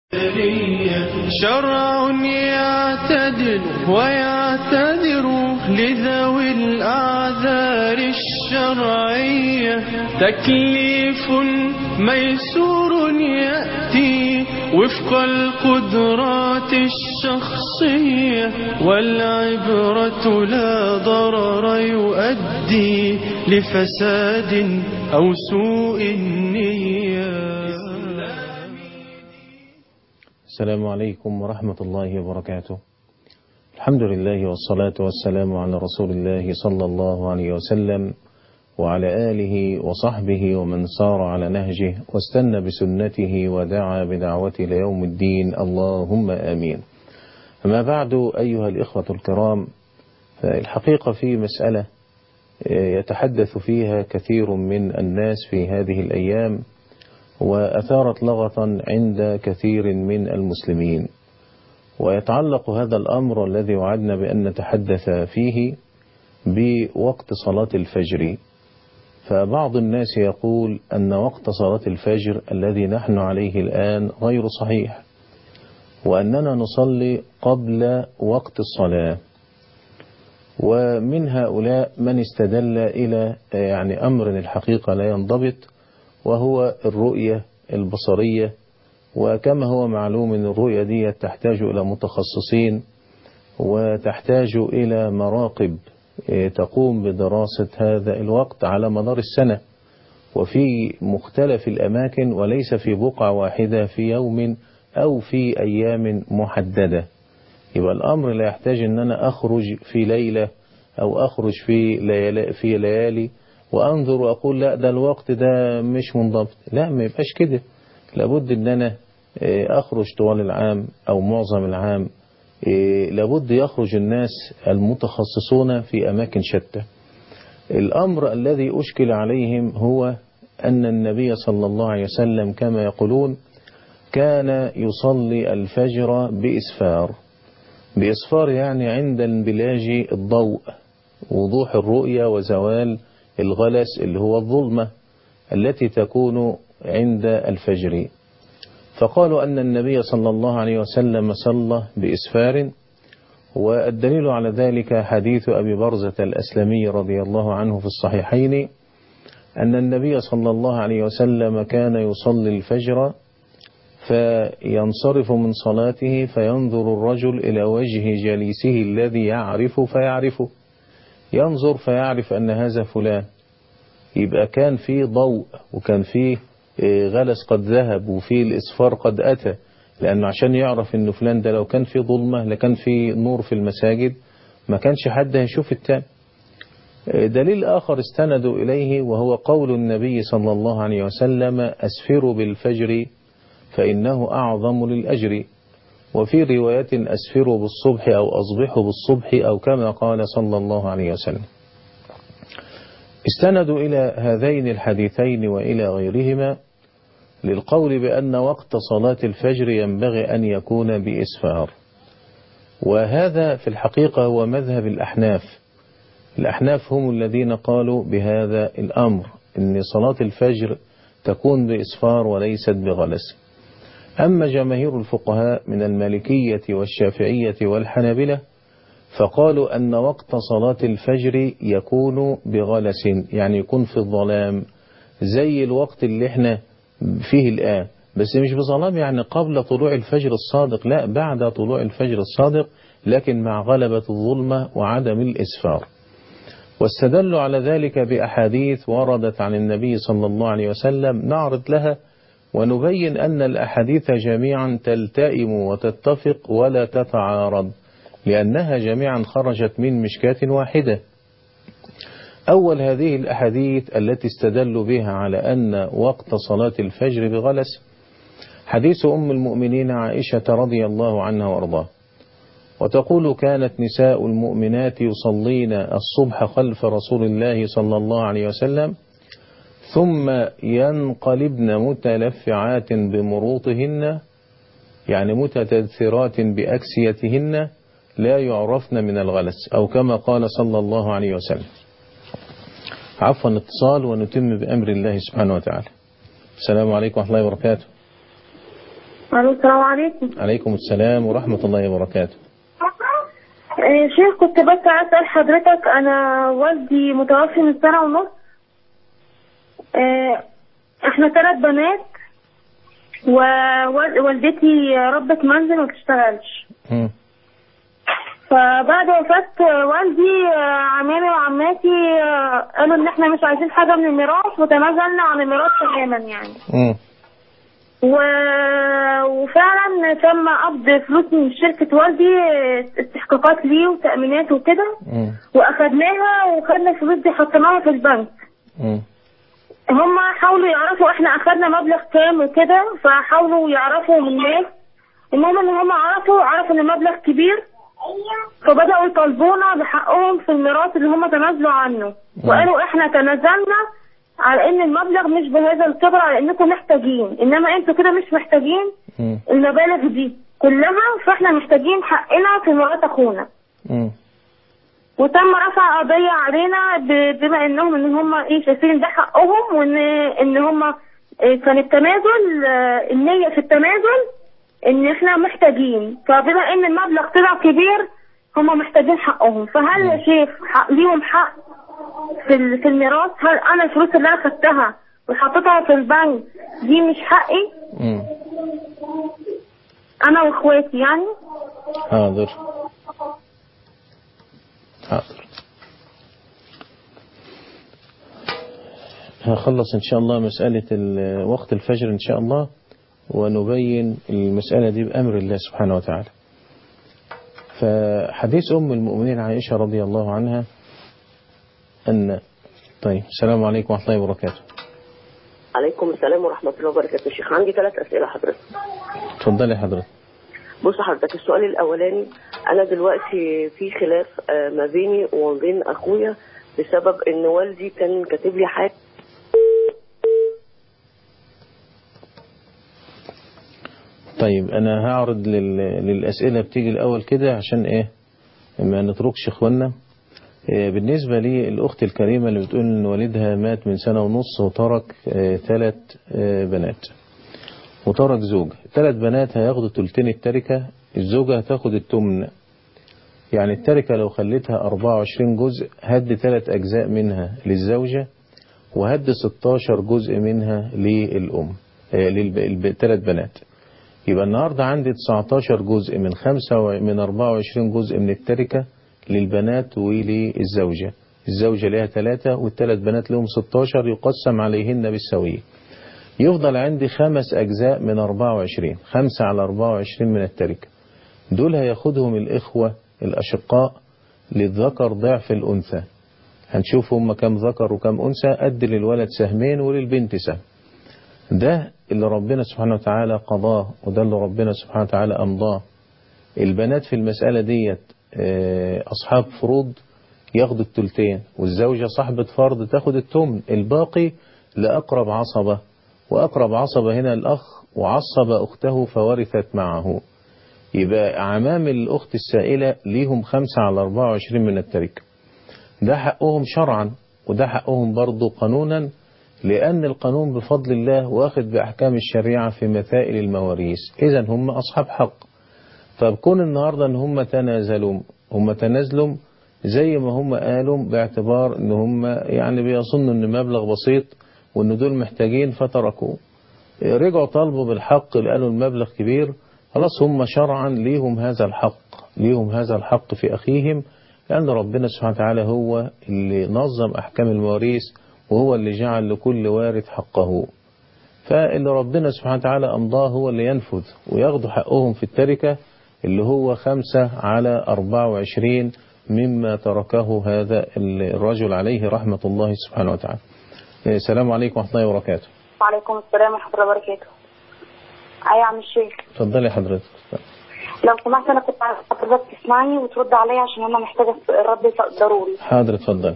شرع يعتدل ويعتذر لذوي الأعذار الشرعية تكليف ميسور يأتي وفق القدرات الشخصية والعبرة لا ضرر يؤدي لفساد أو سوء النية السلام عليكم ورحمة الله وبركاته الحمد لله والصلاة والسلام على رسول الله صلى الله عليه وسلم وعلى آله وصحبه ومن سار على نهجه واستنى بسنته ودعا بدعوته ليوم الدين اللهم آمين أما بعد أيها الإخوة الكرام فالحقيقة في مسألة يتحدث فيها كثير من الناس في هذه الأيام وأثارت لغطا عند كثير من المسلمين ويتعلق هذا الأمر الذي وعدنا بأن نتحدث فيه بوقت صلاة الفجر فبعض الناس يقول أن وقت صلاة الفجر الذي نحن عليه الآن غير صحيح وأننا نصلي قبل وقت الصلاة ومن هؤلاء من استدل إلى يعني أمر الحقيقة لا ينضبط وهو الرؤية البصرية وكما هو معلوم أن الرؤية دي تحتاج إلى متخصصين وتحتاج إلى مراقب تقوم بدراسة هذا الوقت على مدار السنة وفي مختلف الأماكن وليس في بقعة واحدة في يوم أو في أيام محددة يبقى الأمر لا يحتاج أن أنا أخرج في ليلة أو أخرج في ليالي, في ليالي وأنظر وأقول لا ده الوقت ده مش منضبط لا ما يبقاش كده لابد أن أنا أخرج طوال العام أو معظم العام لابد يخرج الناس المتخصصون في أماكن شتى الأمر الذي أشكل عليهم هو أن النبي صلى الله عليه وسلم كما يقولون كان يصلي الفجر بإسفار بإسفار يعني عند انبلاج الضوء وضوح الرؤية وزوال الغلس اللي هو الظلمة التي تكون عند الفجر فقالوا أن النبي صلى الله عليه وسلم صلى بإسفار والدليل على ذلك حديث أبي برزة الأسلمي رضي الله عنه في الصحيحين أن النبي صلى الله عليه وسلم كان يصلي الفجر فينصرف من صلاته فينظر الرجل إلى وجه جليسه الذي يعرف فيعرفه ينظر فيعرف أن هذا فلان يبقى كان في ضوء وكان فيه غلس قد ذهب وفي الإصفار قد أتى لأنه عشان يعرف أنه فلان ده لو كان في ظلمة لكان في نور في المساجد ما كانش حد هيشوف التاني دليل آخر استندوا إليه وهو قول النبي صلى الله عليه وسلم أسفروا بالفجر فإنه أعظم للأجر وفي رواية أسفروا بالصبح أو أصبحوا بالصبح أو كما قال صلى الله عليه وسلم استندوا إلى هذين الحديثين وإلى غيرهما للقول بأن وقت صلاة الفجر ينبغي أن يكون بإسفار وهذا في الحقيقة هو مذهب الأحناف الأحناف هم الذين قالوا بهذا الأمر أن صلاة الفجر تكون بإسفار وليست بغلس أما جماهير الفقهاء من المالكية والشافعية والحنابلة فقالوا أن وقت صلاة الفجر يكون بغلس يعني يكون في الظلام زي الوقت اللي احنا فيه الآن بس مش بظلام يعني قبل طلوع الفجر الصادق لا بعد طلوع الفجر الصادق لكن مع غلبة الظلمة وعدم الإسفار واستدلوا على ذلك بأحاديث وردت عن النبي صلى الله عليه وسلم نعرض لها ونبين أن الأحاديث جميعا تلتئم وتتفق ولا تتعارض لأنها جميعا خرجت من مشكاة واحدة أول هذه الأحاديث التي استدلوا بها على أن وقت صلاة الفجر بغلس حديث أم المؤمنين عائشة رضي الله عنها وأرضاه وتقول كانت نساء المؤمنات يصلين الصبح خلف رسول الله صلى الله عليه وسلم ثم ينقلبن متلفعات بمروطهن يعني متتذرات بأكسيتهن لا يعرفن من الغلس أو كما قال صلى الله عليه وسلم عفوا اتصال ونتم بأمر الله سبحانه وتعالى السلام عليكم ورحمة الله وبركاته الو السلام عليكم عليكم السلام ورحمة الله وبركاته آه، شيخ كنت بس عايز اسال حضرتك انا والدي متوفي من سنه ونص آه، احنا ثلاث بنات ووالدتي ربة منزل ما بتشتغلش مم. فبعد وفاة والدي آه، عمامي وعماتي آه، قالوا ان احنا مش عايزين حاجة من الميراث وتنازلنا عن الميراث تماما يعني مم. و... وفعلا تم قبض فلوس من شركة والدي آه، استحقاقات ليه وتأمينات وكده مم. واخدناها وخدنا الفلوس دي حطيناها في البنك مم. هم حاولوا يعرفوا احنا اخدنا مبلغ كام وكده فحاولوا يعرفوا من الناس المهم ان هم عرفوا عرفوا ان المبلغ كبير فبدأوا يطالبونا بحقهم في الميراث اللي هم تنازلوا عنه وقالوا احنا تنازلنا على ان المبلغ مش بهذا الكبر على انكم محتاجين انما انتوا كده مش محتاجين مم. المبالغ دي كلها فاحنا محتاجين حقنا في ميراث اخونا مم. وتم رفع قضية علينا ب- بما انهم ان هم ايه شايفين إن ده حقهم وان ان هم إيه كان التنازل آه، النية في التنازل ان احنا محتاجين فبما ان المبلغ طلع كبير هم محتاجين حقهم فهل يا شيخ حق ليهم حق في ال- في الميراث هل انا الفلوس اللي انا خدتها وحطيتها في البنك دي مش حقي مم. انا واخواتي يعني حاضر حاضر هخلص إن شاء الله مسألة ال- وقت الفجر إن شاء الله ونبين المسألة دي بأمر الله سبحانه وتعالى فحديث أم المؤمنين عائشة رضي الله عنها أن طيب السلام عليكم ورحمة الله وبركاته عليكم السلام ورحمة الله وبركاته شيخ عندي ثلاث أسئلة حضرتك اتفضلي حضرتك بص حضرتك السؤال الأولاني أنا دلوقتي في خلاف آه، ما بيني وما بين أخويا بسبب إن والدي كان كاتب لي حاجة طيب أنا هعرض لل... للأسئلة بتيجي الأول كده عشان إيه ما نتركش إخواننا إيه، بالنسبة لي الأخت الكريمة اللي بتقول إن والدها مات من سنة ونص وترك ثلاث بنات وترك زوج ثلاث بنات هياخدوا تلتين التركة الزوجة هتاخد التمن يعني التركة لو خليتها 24 جزء هد ثلاث أجزاء منها للزوجة وهد 16 جزء منها للأم للثلاث بنات يبقى النهاردة عندي 19 جزء من خمسة و... من 24 جزء من التركة للبنات وللزوجة الزوجة لها ثلاثة والثلاث بنات لهم 16 يقسم عليهن بالسوية يفضل عندي خمس أجزاء من 24 خمسة على 24 من التركة دول هياخدهم الإخوة الأشقاء للذكر ضعف الأنثى هنشوف هم كم ذكر وكم أنثى قد للولد سهمين وللبنت سهم ده اللي ربنا سبحانه وتعالى قضاه وده اللي ربنا سبحانه وتعالى أمضاه البنات في المسألة ديت أصحاب فروض ياخدوا التلتين والزوجة صاحبة فرض تاخد التمن الباقي لأقرب عصبة وأقرب عصبة هنا الأخ وعصب أخته فورثت معه يبقى عمام الأخت السائلة ليهم خمسة على 24 من التركة ده حقهم شرعا وده حقهم برضو قانونا لأن القانون بفضل الله واخد بأحكام الشريعة في مسائل المواريث إذا هم أصحاب حق طب كون النهاردة ان هم تنازلوا هم تنازلوا زي ما هم قالوا باعتبار ان هم يعني بيظنوا ان مبلغ بسيط وان دول محتاجين فتركوه رجعوا طالبوا بالحق لقالوا المبلغ كبير خلاص هم شرعا ليهم هذا الحق ليهم هذا الحق في أخيهم لأن ربنا سبحانه وتعالى هو اللي نظم أحكام المواريث وهو اللي جعل لكل وارث حقه فاللي ربنا سبحانه وتعالى أمضاه هو اللي ينفذ وياخدوا حقهم في التركة اللي هو خمسة على أربعة وعشرين مما تركه هذا الرجل عليه رحمة الله سبحانه وتعالى السلام عليكم ورحمة الله وبركاته وعليكم السلام ورحمة الله وبركاته أي عم الشيخ اتفضلي حضرتك لو سمحت أنا كنت عايزة حضرتك تسمعني وترد عليا عشان أنا محتاجة رد ضروري حاضر اتفضلي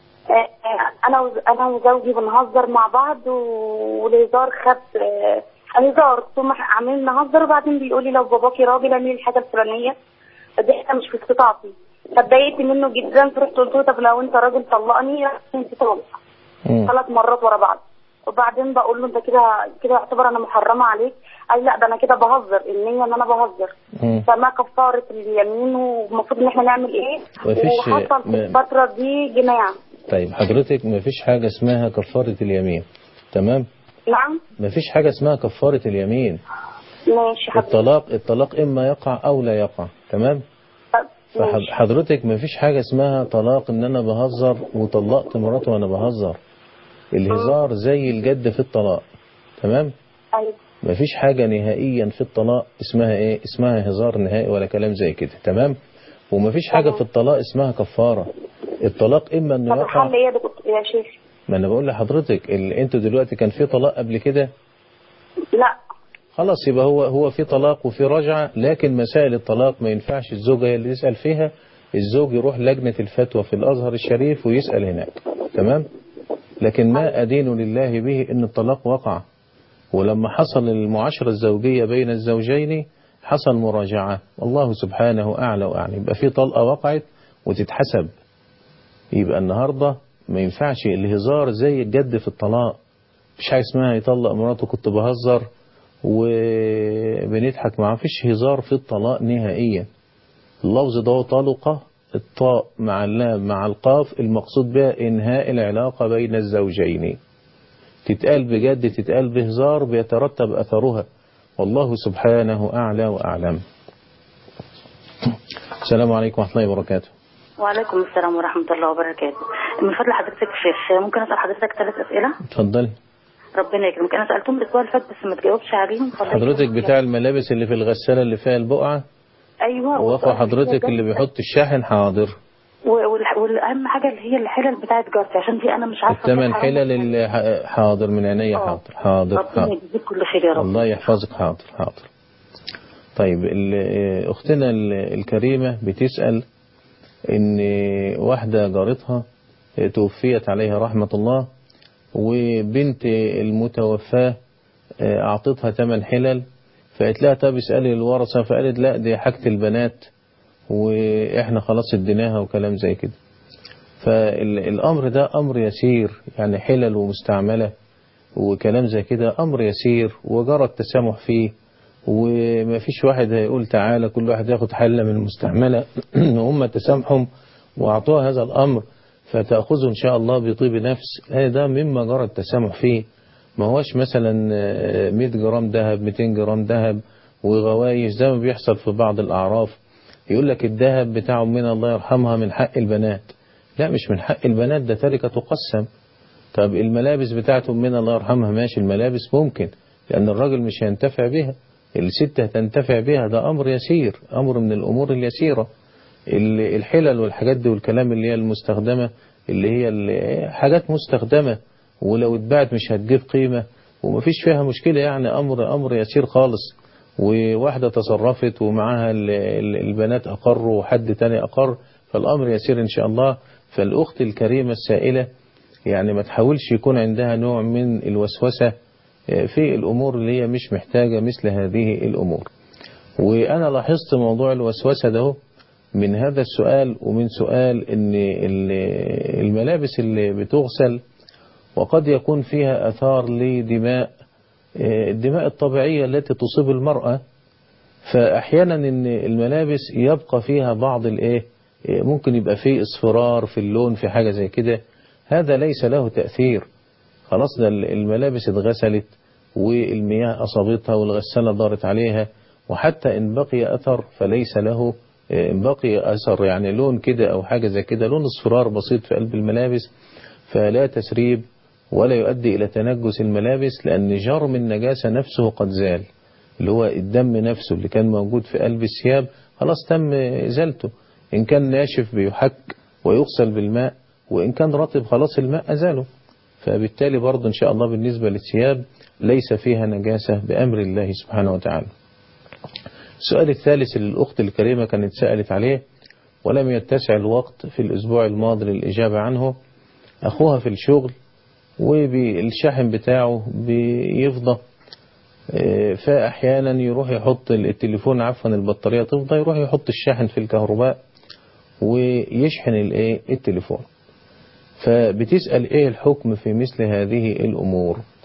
أنا وز... أنا وزوجي بنهزر مع بعض والهزار خد هزار ثم عاملين نهزر وبعدين بيقول لي لو باباكي راجل اعملي الحاجه الفلانيه فدي حاجه مش في استطاعتي فاتضايقت منه جدا فرحت قلت له طب لو انت راجل طلقني انت طالق ثلاث مرات ورا بعض وبعدين بقول له انت كده كده يعتبر انا محرمه عليك قال لا ده انا كده بهزر النيه ان انا بهزر مم. فما كفاره اليمين والمفروض ان احنا نعمل ايه مفيش- وحصل في ما- الفتره دي جماع طيب حضرتك ما فيش حاجة اسمها كفارة اليمين تمام نعم ما فيش حاجة اسمها كفارة اليمين ماشي حضرتك الطلاق الطلاق إما يقع أو لا يقع تمام ماشي فحضرتك ما فيش حاجة اسمها طلاق إن أنا بهزر وطلقت مراتي وأنا بهزر الهزار زي الجد في الطلاق تمام ايوه ما فيش حاجة نهائيا في الطلاق اسمها ايه اسمها هزار نهائي ولا كلام زي كده تمام وما فيش حاجة تمام. في الطلاق اسمها كفارة الطلاق اما انه طب يقع الحل ايه يا دكتور يا شيخ ما انا بقول لحضرتك ال... انتوا دلوقتي كان في طلاق قبل كده لا خلاص يبقى هو هو في طلاق وفي رجعة لكن مسائل الطلاق ما ينفعش الزوجة هي اللي تسأل فيها الزوج يروح لجنة الفتوى في الأزهر الشريف ويسأل هناك تمام لكن ما أدين لله به إن الطلاق وقع ولما حصل المعاشرة الزوجية بين الزوجين حصل مراجعة والله سبحانه أعلى وأعلم يبقى في طلقة وقعت وتتحسب يبقى النهاردة ما ينفعش الهزار زي الجد في الطلاق مفيش حاجة اسمها يطلق مراته كنت بهزر وبنضحك معاه مفيش هزار في الطلاق نهائيا اللفظ ده طلقة الطاء مع اللام مع القاف المقصود بها إنهاء العلاقة بين الزوجين تتقال بجد تتقال بهزار بيترتب أثرها والله سبحانه أعلى وأعلم السلام عليكم ورحمة الله وبركاته وعليكم السلام ورحمه الله وبركاته من فضل حضرتك شيخ ممكن اسال حضرتك ثلاث اسئله اتفضلي ربنا يكرمك انا سالتهم الاسبوع اللي فات بس ما تجاوبش عليهم فالله حضرتك يكرمك. بتاع الملابس اللي في الغسالة اللي فيها البقعة ايوه واخو حضرتك اللي بيحط الشاحن حاضر و- وال- والاهم حاجه اللي هي الحلل بتاعت جارتي عشان دي انا مش عارفه الثمن حرام حلل ولا اللي ح- حاضر من عينيا آه. حاضر حاضر ربنا حاضر يجزيك كل خير يا رب الله يحفظك حاضر حاضر طيب ال- أختنا ال- الكريمة بتسأل إن واحدة جارتها توفيت عليها رحمة الله وبنت المتوفاة أعطتها ثمن حلل فقالت لها طب اسألي الورثة فقالت لا دي حاجة البنات وإحنا خلاص اديناها وكلام زي كده فالأمر ده أمر يسير يعني حلل ومستعملة وكلام زي كده أمر يسير وجرى التسامح فيه وما فيش واحد هيقول تعالى كل واحد ياخد حلة من المستعملة وهم تسامحهم وأعطوها هذا الأمر فتأخذه إن شاء الله بطيب نفس هذا مما جرى التسامح فيه ما هوش مثلا آه، 100 جرام ذهب 200 جرام ذهب وغوايش زي ما بيحصل في بعض الأعراف يقول لك الذهب بتاعه من الله يرحمها من حق البنات لا مش من حق البنات ده تركة تقسم طب الملابس بتاعته من الله يرحمها ماشي الملابس ممكن لأن الراجل مش هينتفع بها الست هتنتفع بها ده أمر يسير أمر من الأمور اليسيرة ال- الحلل والحاجات دي والكلام اللي هي المستخدمة اللي هي ال- حاجات مستخدمة ولو اتباعت مش هتجيب قيمة ومفيش فيها مشكلة يعني أمر أمر يسير خالص وواحدة تصرفت ومعاها ال- ال- البنات أقروا وحد تاني أقر فالأمر يسير إن شاء الله فالأخت الكريمة السائلة يعني ما تحاولش يكون عندها نوع من الوسوسة في الأمور اللي هي مش محتاجة مثل هذه الأمور وأنا لاحظت موضوع الوسوسة ده من هذا السؤال ومن سؤال ان ال- الملابس اللي بتغسل وقد يكون فيها أثار لدماء آه، الدماء الطبيعية التي تصيب المرأة فأحيانا ان الملابس يبقى فيها بعض الايه آه، ممكن يبقى فيه اصفرار في اللون في حاجة زي كده هذا ليس له تأثير خلاص ده الملابس اتغسلت والمياه أصابتها والغسالة دارت عليها وحتى إن بقي أثر فليس له إن بقي أثر يعني لون كده أو حاجة زي كده لون اصفرار بسيط في قلب الملابس فلا تسريب ولا يؤدي إلى تنجس الملابس لأن جرم النجاسة نفسه قد زال اللي هو الدم نفسه اللي كان موجود في قلب الثياب خلاص تم إزالته إن كان ناشف بيحك ويغسل بالماء وإن كان رطب خلاص الماء أزاله فبالتالي برضه إن شاء الله بالنسبة للثياب ليس فيها نجاسة بأمر الله سبحانه وتعالى السؤال الثالث اللي الأخت الكريمة كانت سألت عليه ولم يتسع الوقت في الأسبوع الماضي للإجابة عنه أخوها في الشغل والشاحن بتاعه بيفضى آه، فأحيانا يروح يحط التليفون عفوا البطارية تفضى يروح يحط الشاحن في الكهرباء ويشحن الايه التليفون فبتسأل ايه الحكم في مثل هذه الامور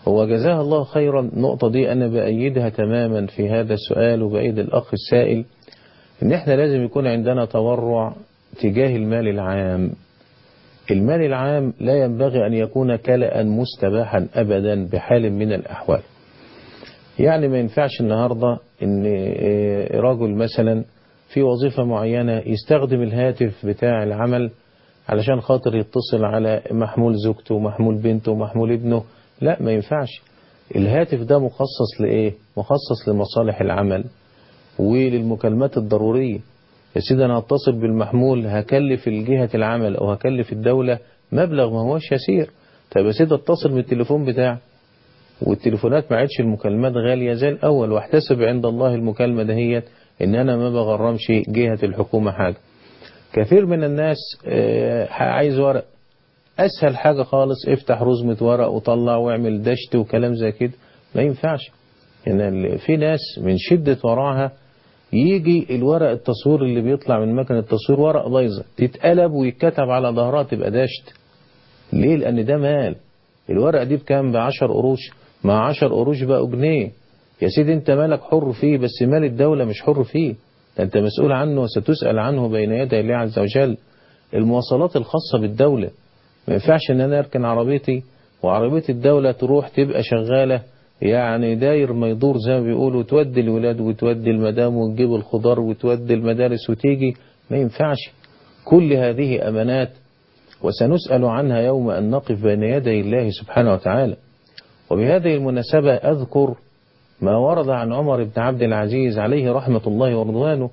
هو جزاها الله خيرا النقطة دي أنا بأيدها تماما في هذا السؤال وبأيد الأخ السائل إن إحنا لازم يكون عندنا تورع تجاه المال العام المال العام لا ينبغي أن يكون كلأ مستباحا أبدا بحال من الأحوال يعني ما ينفعش النهاردة إن رجل مثلا في وظيفة معينة يستخدم الهاتف بتاع العمل علشان خاطر يتصل على محمول زوجته ومحمول بنته ومحمول ابنه لا ما ينفعش الهاتف ده مخصص لإيه مخصص لمصالح العمل وللمكالمات الضرورية يا سيدي أنا هتصل بالمحمول هكلف الجهة العمل أو هكلف الدولة مبلغ ما هوش يسير طيب يا سيدي اتصل بالتليفون بتاعك والتليفونات ما عادش المكالمات غالية زي الأول واحتسب عند الله المكالمة دهيت إن أنا ما بغرمش جهة الحكومة حاجة كثير من الناس عايز ورق أسهل حاجة خالص افتح رزمة ورق وطلع واعمل دشت وكلام زي كده ما ينفعش يعني في ناس من شدة ورعها يجي الورق التصوير اللي بيطلع من مكنة التصوير ورق بايظة تتقلب ويتكتب على ظهرها تبقى دشت ليه لأن ده مال الورق دي بكام بعشر قروش مع عشر قروش بقوا جنيه يا سيدي انت مالك حر فيه بس مال الدولة مش حر فيه ده انت مسؤول عنه وستسأل عنه بين يدي الله عز وجل المواصلات الخاصة بالدولة ما ينفعش ان انا اركن عربيتي وعربية الدولة تروح تبقى شغالة يعني داير ما يدور زي ما بيقولوا تودي الولاد وتودي المدام وتجيب الخضار وتودي المدارس وتيجي ما ينفعش كل هذه أمانات وسنسأل عنها يوم أن نقف بين يدي الله سبحانه وتعالى وبهذه المناسبة أذكر ما ورد عن عمر بن عبد العزيز عليه رحمة الله ورضوانه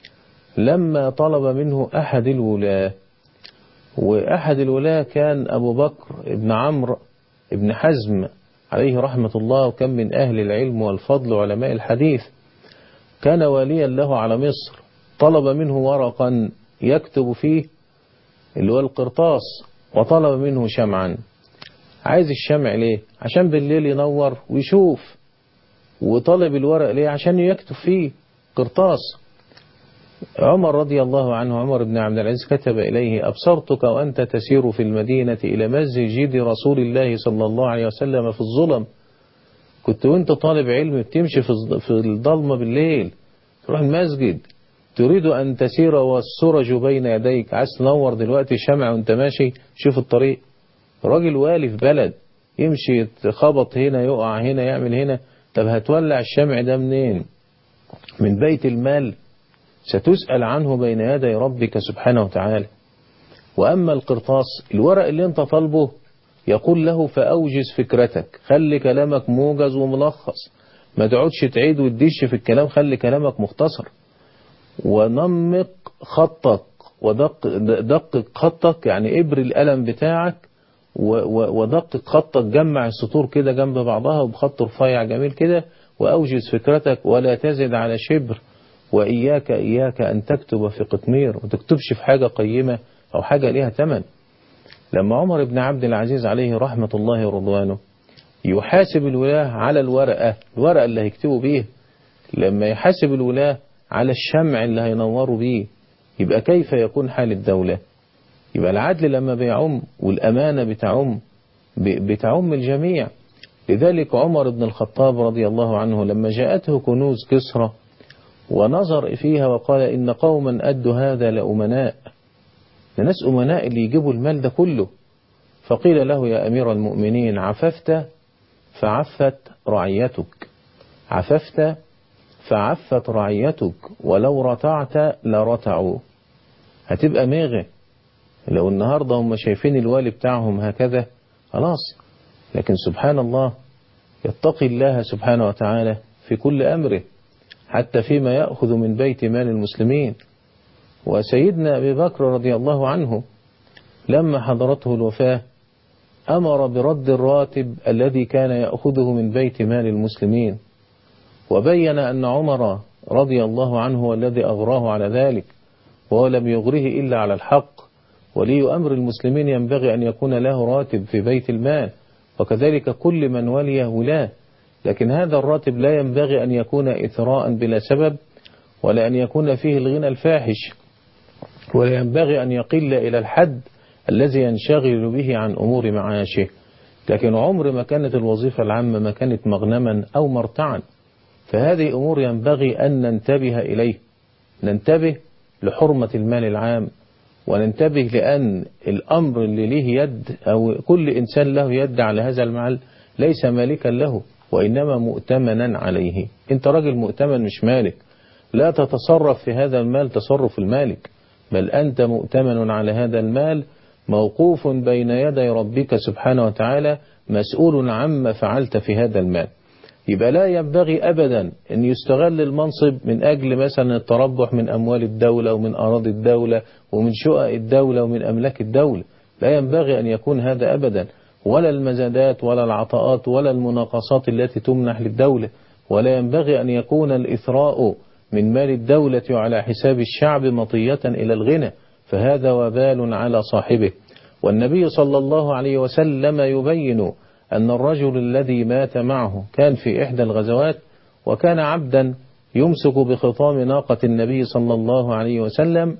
لما طلب منه أحد الولاة وأحد الولاة كان أبو بكر بن عمرو بن حزم عليه رحمة الله وكم من أهل العلم والفضل وعلماء الحديث كان واليا له على مصر طلب منه ورقا يكتب فيه اللي هو القرطاس وطلب منه شمعا عايز الشمع ليه عشان بالليل ينور ويشوف وطلب الورق ليه عشان يكتب فيه قرطاس عمر رضي الله عنه عمر بن عبد العزيز كتب إليه أبصرتك وأنت تسير في المدينة إلى مسجد رسول الله صلى الله عليه وسلم في الظلم كنت وانت طالب علم بتمشي في الضلمة بالليل تروح المسجد تريد أن تسير والسرج بين يديك عايز تنور دلوقتي شمع وانت ماشي شوف الطريق راجل والي في بلد يمشي يتخبط هنا يقع هنا يعمل هنا طب هتولع الشمع ده منين من بيت المال ستسأل عنه بين يدي ربك سبحانه وتعالى وأما القرطاس الورق اللي انت طالبه يقول له فأوجز فكرتك خلي كلامك موجز وملخص ما تقعدش تعيد وتدش في الكلام خلي كلامك مختصر ونمق خطك ودق دقق خطك يعني ابر القلم بتاعك ودقق خطك جمع السطور كده جنب بعضها وبخط رفيع جميل كده وأوجز فكرتك ولا تزد على شبر وإياك إياك أن تكتب في قطمير وما تكتبش في حاجة قيمة أو حاجة ليها ثمن لما عمر بن عبد العزيز عليه رحمة الله ورضوانه يحاسب الولاة على الورقة الورقة اللي هيكتبوا بيه لما يحاسب الولاة على الشمع اللي هينوروا بيه يبقى كيف يكون حال الدولة يبقى العدل لما بيعم والأمانة بتعم بتعم الجميع لذلك عمر بن الخطاب رضي الله عنه لما جاءته كنوز كسرى ونظر فيها وقال إن قوما أدوا هذا لأمناء ناس أمناء اللي يجيبوا المال ده كله فقيل له يا أمير المؤمنين عففت فعفت رعيتك عففت فعفت رعيتك ولو رتعت لرتعوا هتبقى ماغة لو النهاردة هم شايفين الوالي بتاعهم هكذا خلاص لكن سبحان الله يتقي الله سبحانه وتعالى في كل أمره حتى فيما يأخذ من بيت مال المسلمين وسيدنا أبي بكر رضي الله عنه لما حضرته الوفاة أمر برد الراتب الذي كان يأخذه من بيت مال المسلمين وبين أن عمر رضي الله عنه هو الذي أغراه على ذلك وهو لم يغره إلا على الحق ولي أمر المسلمين ينبغي أن يكون له راتب في بيت المال وكذلك كل من ولي ولاة لكن هذا الراتب لا ينبغي أن يكون إثراء بلا سبب ولا أن يكون فيه الغنى الفاحش ولا ينبغي أن يقل إلى الحد الذي ينشغل به عن أمور معاشه لكن عمر ما كانت الوظيفة العامة ما كانت مغنما أو مرتعا فهذه أمور ينبغي أن ننتبه إليه ننتبه لحرمة المال العام وننتبه لأن الأمر اللي له يد أو كل إنسان له يد على هذا المال ليس مالكا له وإنما مؤتمنا عليه أنت راجل مؤتمن مش مالك لا تتصرف في هذا المال تصرف المالك بل أنت مؤتمن على هذا المال موقوف بين يدي ربك سبحانه وتعالى مسؤول عما فعلت في هذا المال يبقى لا ينبغي أبدا أن يستغل المنصب من أجل مثلا التربح من أموال الدولة ومن أراضي الدولة ومن شقق الدولة ومن أملاك الدولة لا ينبغي أن يكون هذا أبدا ولا المزادات ولا العطاءات ولا المناقصات التي تمنح للدولة ولا ينبغي أن يكون الإثراء من مال الدولة على حساب الشعب مطية إلى الغنى فهذا وبال على صاحبه والنبي صلى الله عليه وسلم يبين أن الرجل الذي مات معه كان في إحدى الغزوات وكان عبدا يمسك بخطام ناقة النبي صلى الله عليه وسلم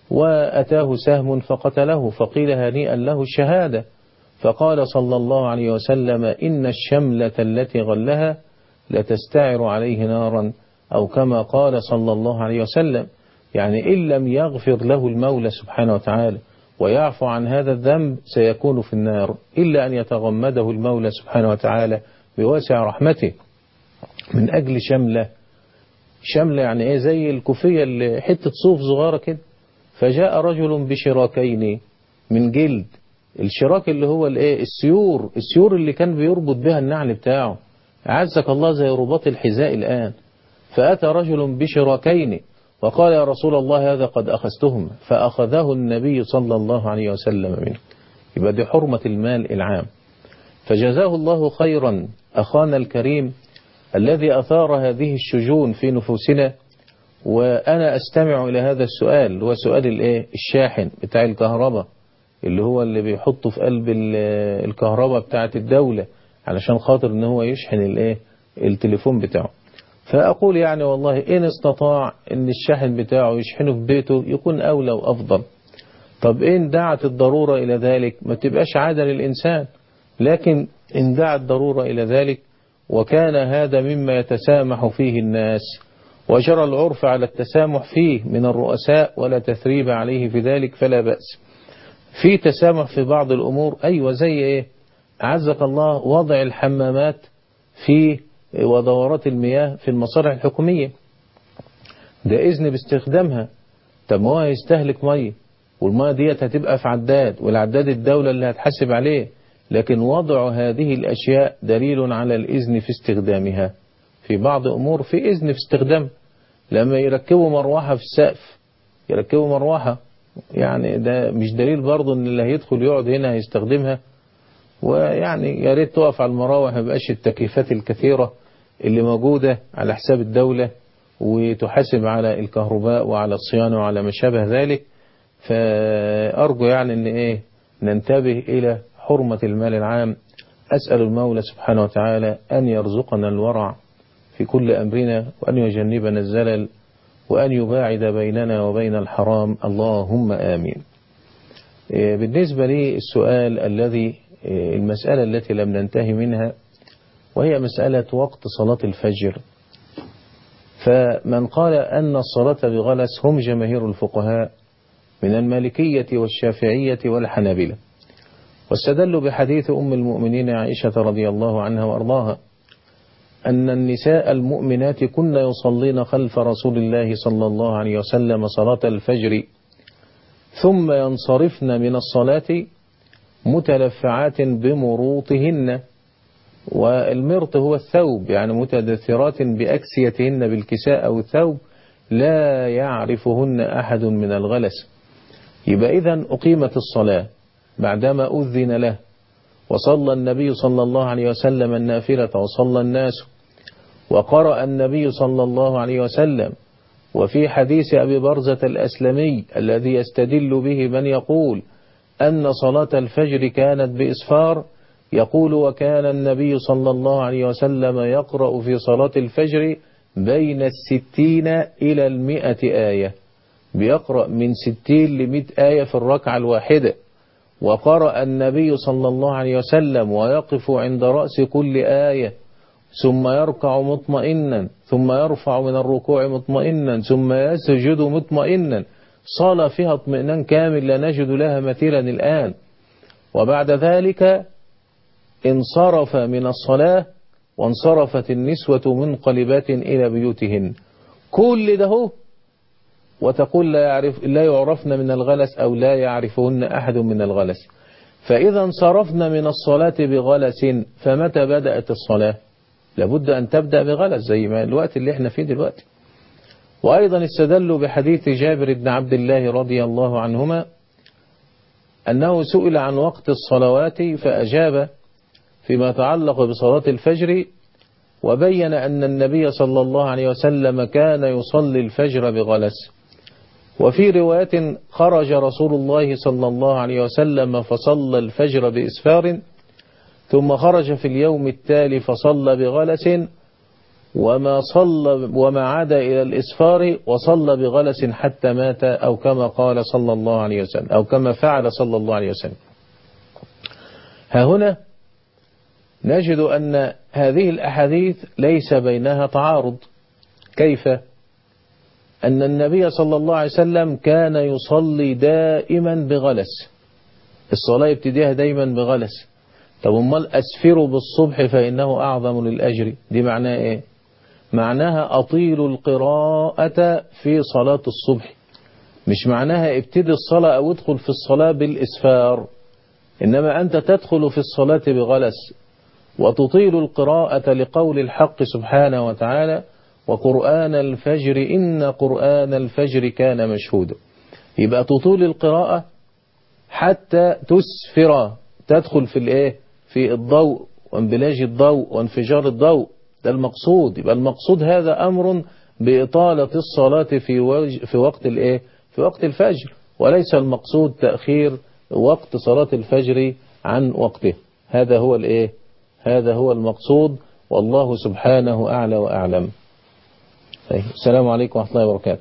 وأتاه سهم فقتله فقيل هنيئا له الشهادة فقال صلى الله عليه وسلم إن الشملة التي غلها لتستعر عليه نارا أو كما قال صلى الله عليه وسلم يعني إن لم يغفر له المولى سبحانه وتعالى ويعفو عن هذا الذنب سيكون في النار إلا أن يتغمده المولى سبحانه وتعالى بواسع رحمته من أجل شملة شملة يعني إيه زي الكوفية اللي حتة صوف صغيرة كده فجاء رجل بشراكين من جلد الشراك اللي هو الايه السيور السيور اللي كان بيربط بها النعل بتاعه عزك الله زي رباط الحذاء الآن فأتى رجل بشراكين وقال يا رسول الله هذا قد أخذتهم فأخذه النبي صلى الله عليه وسلم منه يبقى دي حرمة المال العام فجزاه الله خيرا أخانا الكريم الذي أثار هذه الشجون في نفوسنا وأنا أستمع إلى هذا السؤال هو سؤال الإيه الشاحن بتاع الكهرباء اللي هو اللي بيحطه في قلب الكهرباء بتاعة الدولة علشان خاطر ان هو يشحن الايه التليفون بتاعه فأقول يعني والله إن استطاع أن الشاحن بتاعه يشحنه في بيته يكون أولى وأفضل طب إن دعت الضرورة إلى ذلك ما تبقاش عادة للإنسان لكن إن دعت ضرورة إلى ذلك وكان هذا مما يتسامح فيه الناس وجرى العرف على التسامح فيه من الرؤساء ولا تثريب عليه في ذلك فلا بأس في تسامح في بعض الأمور أيوة زي إيه عزك الله وضع الحمامات في ودورات المياه في المصالح الحكومية ده إذن باستخدامها طب ما هو هيستهلك مية والمية ديت هتبقى في عداد والعداد الدولة اللي هتحسب عليه لكن وضع هذه الأشياء دليل على الإذن في استخدامها في بعض أمور في إذن في استخدام لما يركبوا مروحة في السقف يركبوا مروحة يعني ده مش دليل برضه ان اللي هيدخل يقعد هنا هيستخدمها ويعني يا ريت تقف على المراوح ما بقاش التكييفات الكثيرة اللي موجودة على حساب الدولة وتحاسب على الكهرباء وعلى الصيانة وعلى ما شابه ذلك فأرجو يعني ان ايه ننتبه الى حرمة المال العام أسأل المولى سبحانه وتعالى أن يرزقنا الورع في كل أمرنا وأن يجنبنا الزلل وأن يباعد بيننا وبين الحرام اللهم آمين بالنسبة لي السؤال الذي المسألة التي لم ننتهي منها وهي مسألة وقت صلاة الفجر فمن قال أن الصلاة بغلس هم جماهير الفقهاء من المالكية والشافعية والحنابلة واستدلوا بحديث أم المؤمنين عائشة رضي الله عنها وأرضاها أن النساء المؤمنات كن يصلين خلف رسول الله صلى الله عليه وسلم صلاة الفجر ثم ينصرفن من الصلاة متلفعات بمروطهن والمرط هو الثوب يعني متدثرات بأكسيتهن بالكساء أو الثوب لا يعرفهن أحد من الغلس يبقى إذا أقيمت الصلاة بعدما أذن له وصلى النبي صلى الله عليه وسلم النافلة وصلى الناس وقرأ النبي صلى الله عليه وسلم وفي حديث أبي برزة الأسلمي الذي يستدل به من يقول أن صلاة الفجر كانت بإسفار يقول وكان النبي صلى الله عليه وسلم يقرأ في صلاة الفجر بين الستين إلى المئة آية بيقرأ من ستين لمئة آية في الركعة الواحدة وقرأ النبي صلى الله عليه وسلم ويقف عند رأس كل آية ثم يركع مطمئنا ثم يرفع من الركوع مطمئنا ثم يسجد مطمئنا صلاة فيها اطمئنان كامل لا نجد لها مثيلا الآن وبعد ذلك انصرف من الصلاة وانصرفت النسوة منقلبات إلى بيوتهن كل ده هو وتقول لا, يعرف لا يعرفن من الغلس أو لا يعرفهن أحد من الغلس فإذا انصرفنا من الصلاة بغلس فمتى بدأت الصلاة لابد أن تبدأ بغلس زي ما الوقت اللي احنا فيه دلوقتي وأيضا استدلوا بحديث جابر بن عبد الله رضي الله عنهما أنه سئل عن وقت الصلوات فأجاب فيما يتعلق بصلاة الفجر وبين أن النبي صلى الله عليه وسلم كان يصلي الفجر بغلس وفي رواية خرج رسول الله صلى الله عليه وسلم فصلى الفجر بإسفار ثم خرج في اليوم التالي فصلى بغلس وما صلى وما عاد إلى الإسفار وصلى بغلس حتى مات أو كما قال صلى الله عليه وسلم أو كما فعل صلى الله عليه وسلم ها هنا نجد أن هذه الأحاديث ليس بينها تعارض كيف أن النبي صلى الله عليه وسلم كان يصلي دائما بغلس الصلاة يبتديها دايما بغلس طب امال أسفروا بالصبح فإنه أعظم للأجر دي معناها إيه معناها أطيل القراءة في صلاة الصبح مش معناها ابتدي الصلاة أو ادخل في الصلاة بالإسفار إنما أنت تدخل في الصلاة بغلس وتطيل القراءة لقول الحق سبحانه وتعالى وقرآن الفجر إن قرآن الفجر كان مشهودا يبقى تطول القراءة حتى تسفر تدخل في الايه في الضوء وانبلاج الضوء وانفجار الضوء ده المقصود يبقى المقصود هذا أمر بإطالة الصلاة في وج في وقت الايه في وقت الفجر وليس المقصود تأخير وقت صلاة الفجر عن وقته هذا هو الايه هذا هو المقصود والله سبحانه أعلى وأعلم طيب السلام عليكم ورحمة الله وبركاته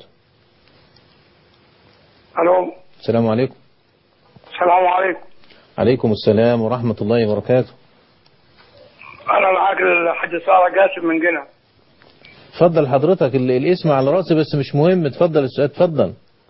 الو السلام عليكم السلام عليكم عليكم السلام ورحمة الله وبركاته انا معاك الحاج سارة قاسم من قنا اتفضل حضرتك ال- الاسم على راسي بس مش مهم اتفضل السؤال اتفضل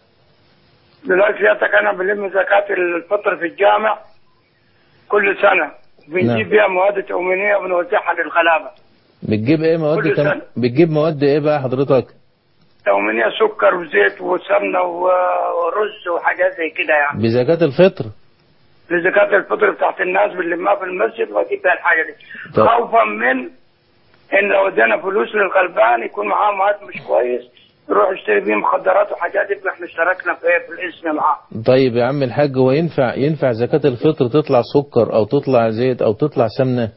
دلوقتي سيادتك انا بلم زكاة الفطر في الجامع كل سنة بنجيب نعم. بيها مواد تأمينية وبنوزعها للغلابة بتجيب ايه مواد كل تم... سنة. بتجيب مواد ايه بقى حضرتك تأمينية سكر وزيت وسمنة و- ورز وحاجات زي كده يعني بزكاة الفطر لزكاة الفطر بتاعت الناس بنلمها في المسجد واجيب بيها الحاجة دي طب. خوفا من ان لو ادينا فلوس للغلبان يكون معاه مواد مش كويس يروح يشتري بيه مخدرات وحاجات يبقى احنا اشتركنا في في الاسم معاه طيب يا عم الحاج هو ينفع ينفع زكاة الفطر تطلع سكر او تطلع زيت او تطلع سمنة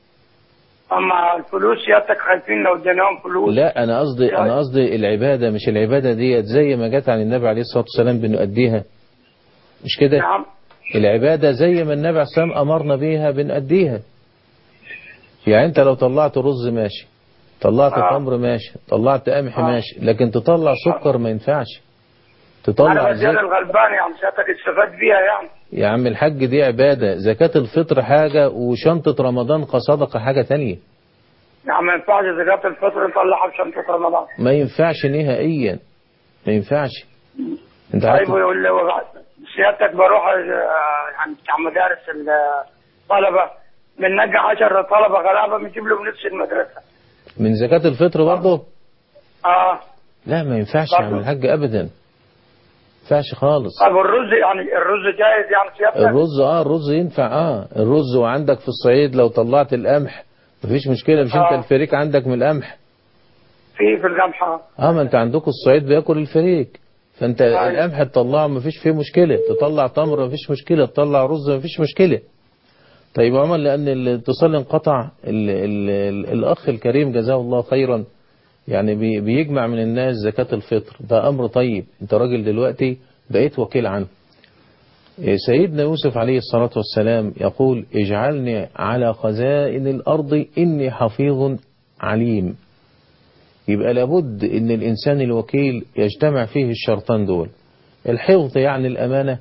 اما الفلوس سيادتك خايفين لو اديناهم فلوس لا انا قصدي انا قصدي العبادة مش العبادة ديت زي ما جت عن النبي عليه الصلاة والسلام بنؤديها مش كده نعم العبادة زي ما النبي عليه الصلاة والسلام امرنا بيها بنأديها يعني انت لو طلعت رز ماشي طلعت آه. تمر ماشي طلعت قمح آه. ماشي لكن تطلع سكر ما ينفعش انا تطلع بديها زيت للغلبان يعني سيادتك استفاد بيها يعني يا عم الحاج دي عبادة زكاة الفطر حاجة وشنطة رمضان كصدقة حاجة تانية يعني ما ينفعش زكاة الفطر نطلعها في شنطة رمضان ما ينفعش نهائيا ما ينفعش انت طيب عارف ويقول لي سيادتك بروح آه، يعني بتاع مدارس الطلبة بننجح 10 طلبة غلابة بنجيب لهم لبس المدرسة من زكاة الفطر برضه اه لا ما ينفعش يا عم برضه. الحاج ابدا ما ينفعش خالص طيب الرز يعني الرز جايز يعني سيادتك الرز اه الرز ينفع اه الرز وعندك في الصعيد لو طلعت القمح مفيش مشكلة مش انت آه. الفريك عندك من القمح في في القمحة اه ما انت عندكم الصعيد بياكل الفريك فانت أيوة. القمح تطلعه مفيش فيه مشكلة تطلع تمر مفيش مشكلة تطلع رز مفيش مشكلة طيب عمر لان الاتصال انقطع ال ال ال الاخ الكريم جزاه الله خيرا يعني بي بيجمع من الناس زكاة الفطر ده امر طيب انت راجل دلوقتي بقيت وكيل عنه إيه، سيدنا يوسف عليه الصلاة والسلام يقول اجعلني على خزائن الأرض إني حفيظ عليم يبقى لابد ان الانسان الوكيل يجتمع فيه الشرطان دول الحفظ يعني الامانة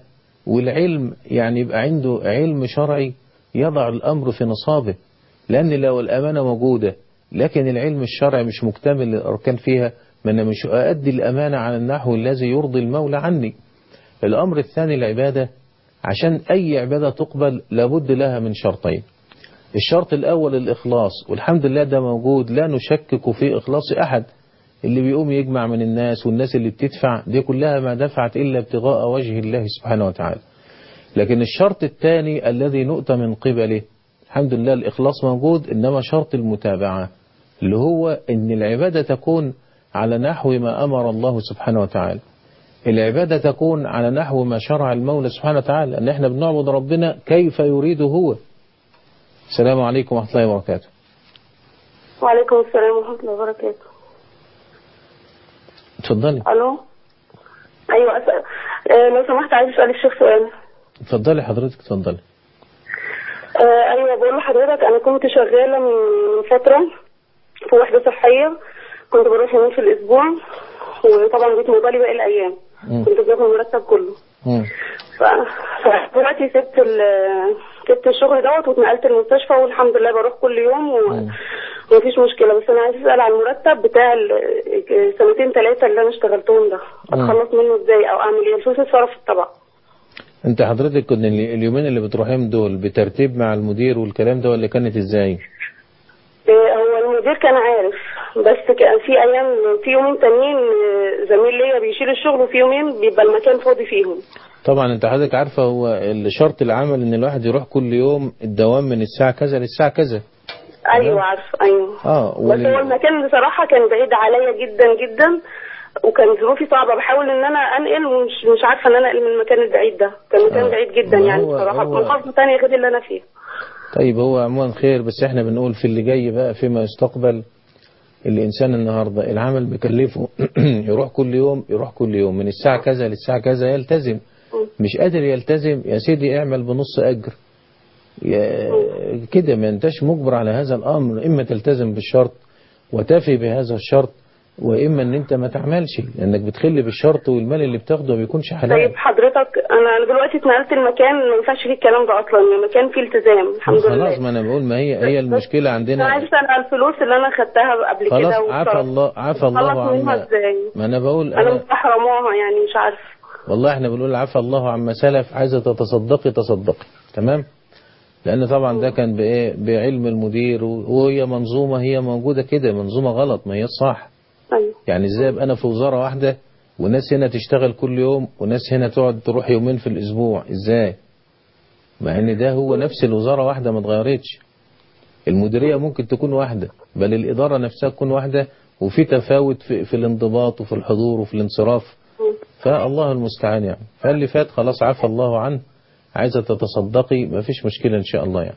والعلم يعني يبقى عنده علم شرعي يضع الأمر في نصابه لأن لو الأمانة موجودة لكن العلم الشرعي مش مكتمل الأركان فيها ما أنا مش أؤدي الأمانة على النحو الذي يرضي المولى عني الأمر الثاني العبادة عشان أي عبادة تقبل لابد لها من شرطين الشرط الأول الإخلاص والحمد لله ده موجود لا نشكك في إخلاص أحد اللي بيقوم يجمع من الناس والناس اللي بتدفع دي كلها ما دفعت إلا ابتغاء وجه الله سبحانه وتعالى لكن الشرط الثاني الذي نؤتى من قبله الحمد لله الإخلاص موجود إنما شرط المتابعة اللي هو إن العبادة تكون على نحو ما أمر الله سبحانه وتعالى العبادة تكون على نحو ما شرع المولى سبحانه وتعالى أن احنا بنعبد ربنا كيف يريد هو السلام عليكم ورحمة الله وبركاته وعليكم السلام ورحمة الله وبركاته اتفضلي ألو أيوة أسأل آه لو سمحت عايز أسأل الشيخ سؤال اتفضلي حضرتك اتفضلي آه أيوة بقول لحضرتك أنا كنت شغالة من فترة في وحدة صحية كنت بروح يومين في الأسبوع وطبعا بيت موبايلي باقي الأيام مم. كنت باخد المرتب كله مم. ف- فدلوقتي سبت ال- سبت الشغل دوت واتنقلت المستشفى والحمد لله بروح كل يوم و... مم. ومفيش مشكلة بس أنا عايز أسأل عن المرتب بتاع ال- سنتين ثلاثة اللي أنا اشتغلتهم ده مم. أتخلص منه إزاي أو أعمل إيه الفلوس اتصرفت طبعا انت حضرتك كنت ال- اليومين اللي بتروحيهم دول بترتيب مع المدير والكلام ده ولا كانت ازاي إيه، هو المدير كان عارف بس كان في أيام في يومين تانيين إيه، زميل ليا بيشيل الشغل وفي يومين بيبقى المكان فاضي فيهم طبعا انت حضرتك عارفة هو الشرط العمل ان الواحد يروح كل يوم الدوام من الساعة كذا للساعة كذا أيوة عارف أيوة اه بس ول- هو المكان بصراحة كان بعيد عليا جدا جدا وكان ظروفي صعبة بحاول ان انا انقل ومش مش عارفة ان انا انقل من المكان البعيد ده كان مكان آه. بعيد جدا ما يعني هو- بصراحة هو- في محافظة تانية غير اللي انا فيها طيب هو عموما خير بس احنا بنقول في اللي جاي بقى فيما يستقبل الإنسان النهاردة العمل بيكلفه يروح كل يوم يروح كل يوم من الساعة كذا للساعة كذا يلتزم مش قادر يلتزم يا سيدي اعمل بنص أجر يا- كده ما انتش مجبر على هذا الأمر إما تلتزم بالشرط وتفي بهذا الشرط وإما إن أنت ما تعملش لأنك بتخل بالشرط والمال اللي بتاخده ما بيكونش حلال طيب حضرتك انا أنا دلوقتي اتنقلت المكان ما ينفعش فيه الكلام ده اصلا المكان فيه التزام الحمد خلاص لله ما أنا بقول ما هي هي المشكلة انا عندنا عايز اسال على الفلوس اللي انا خدتها قبل خلاص كده عفى وصرف- الله عفى الله خلص منها عما ازاي ما أنا بقول انا أنا مستحرماها يعني مش عارفه والله احنا بنقول عفى الله عما سلف عايزة تتصدقي تصدقي تمام لأن طبعا ده كان بإيه بعلم المدير وهي منظومة هي موجودة كده منظومة غلط ما هي الصح ايوه يعني ازاي ابقى انا في وزارة واحدة وناس هنا تشتغل كل يوم وناس هنا تقعد تروح يومين في الأسبوع ازاي مع ان ده هو نفس الوزارة واحدة ما اتغيرتش المديرية ممكن تكون واحدة بل الإدارة نفسها تكون واحدة وفي تفاوت في, في الانضباط وفي الحضور وفي الانصراف فالله المستعان يعني فاللي فات خلاص عفى الله عنه عايزة تتصدقي ما فيش مشكلة إن شاء الله يعني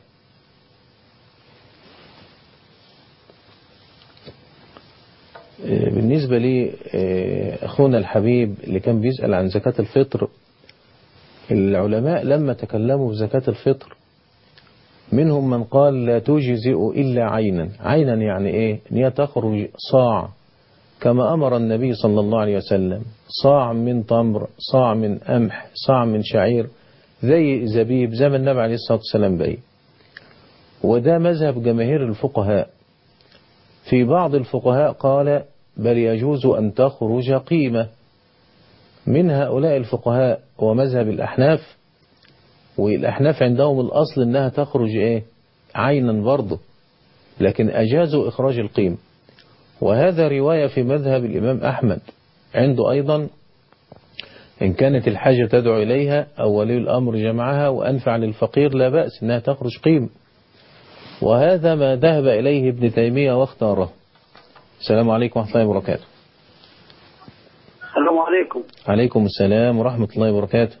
آه، بالنسبة لي آه، أخونا الحبيب اللي كان بيسأل عن زكاة الفطر العلماء لما تكلموا في زكاة الفطر منهم من قال لا تجزئ إلا عينا عينا يعني إيه إن هي تخرج صاع كما أمر النبي صلى الله عليه وسلم صاع من تمر صاع من قمح صاع من شعير زي زبيب زي ما النبي عليه الصلاة والسلام بين وده مذهب جماهير الفقهاء في بعض الفقهاء قال بل يجوز أن تخرج قيمة من هؤلاء الفقهاء ومذهب الأحناف والأحناف عندهم الأصل أنها تخرج إيه عينا برضه لكن أجازوا إخراج القيمة وهذا رواية في مذهب الإمام أحمد عنده أيضا إن كانت الحاجة تدعو إليها أو ولي الأمر جمعها وأنفع للفقير لا بأس أنها تخرج قيمة وهذا ما ذهب إليه ابن تيمية واختاره السلام عليكم ورحمة الله وبركاته السلام عليكم عليكم السلام ورحمة الله وبركاته